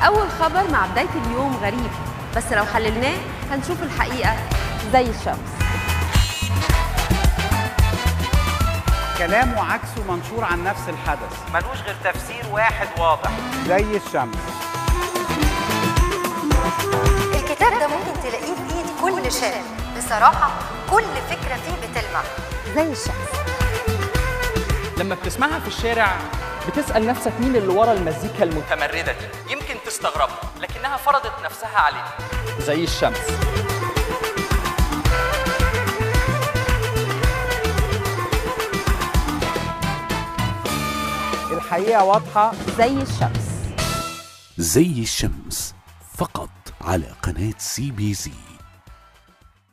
أول خبر مع بداية اليوم غريب بس لو حللناه هنشوف الحقيقة زي الشمس كلام وعكسه منشور عن نفس الحدث ملوش غير تفسير واحد واضح زي الشمس الكتاب ده ممكن تلاقيه في ايد كل شاب بصراحة كل فكرة فيه بتلمع زي الشمس لما بتسمعها في الشارع بتسأل نفسك مين اللي ورا المزيكا المتمردة دي يمكن تستغربها لكنها فرضت نفسها عليك زي الشمس الحقيقة واضحة زي الشمس زي الشمس فقط على قناة سي بي سي